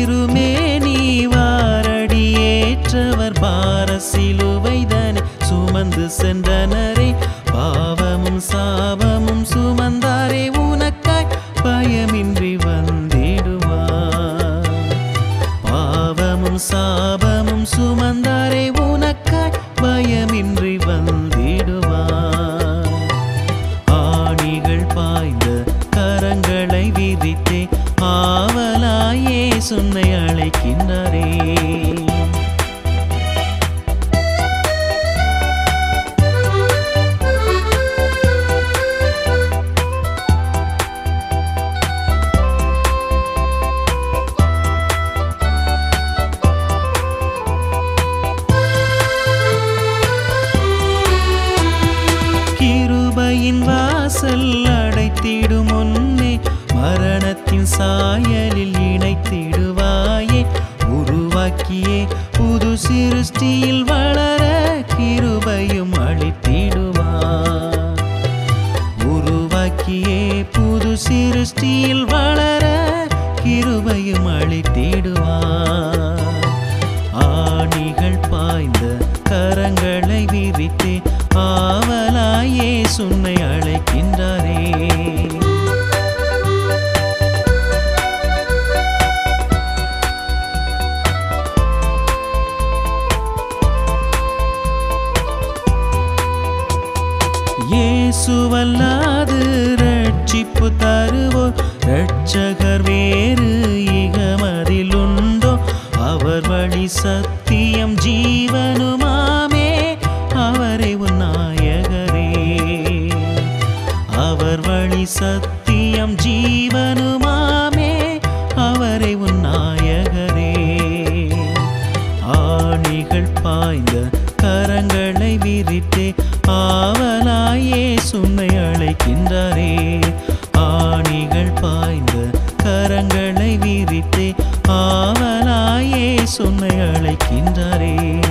திருமேனி வாரடியேற்றவர் பார சிலுவைதனை சுமந்து சென்றனரே பாவமும் சாபமும் சுமந்தாரே உனக்காய் பயமின்றி வந்திடுவார் பாவமும் சாபமும் சுமந்தாரே உனக்காய் பயமின்றி வந்திடுவார் ஆணிகள் பாய்ந்த கரங்களை விரித்தே ஆவலாயே சுன்னை அழைக்கின்றாரே கிருபையின் வாசல் அடைத்திடும் முன்னே மரணத்தின் சாயலில் இணைத்திடுவாயே உருவாக்கியே புது சிருஷ்டியில் வளர கிருபையும் அளித்திடுவார் உருவாக்கியே புது சிருஷ்டியில் வளர கிருபையும் அளித்திடுவார் ஆணிகள் பாய்ந்த கரங்களை விரித்தே ஆவலாயே சுன்னை அழைக்கின்றாரே இயேசுவல்லாது ரட்சிப்பு தருவோர் ரட்சகர் வேறு இகமதிலுண்டோ அவர் வழி சத்தியம் ஜீவனுமாமே அவரே உன் நாயகரே அவர் வழி சத்தியம் ஜீவனுமாமே அவரை உன் நாயகரே ஆணிகள் பாய்ந்த கரங்களை விரித்தே ஆவலாயே சுன்னை அழைக்கின்றாரே ஆணிகள் பாய்ந்த கரங்களை விரித்தே ஆவலாயே சுன்னை அழைக்கின்றாரே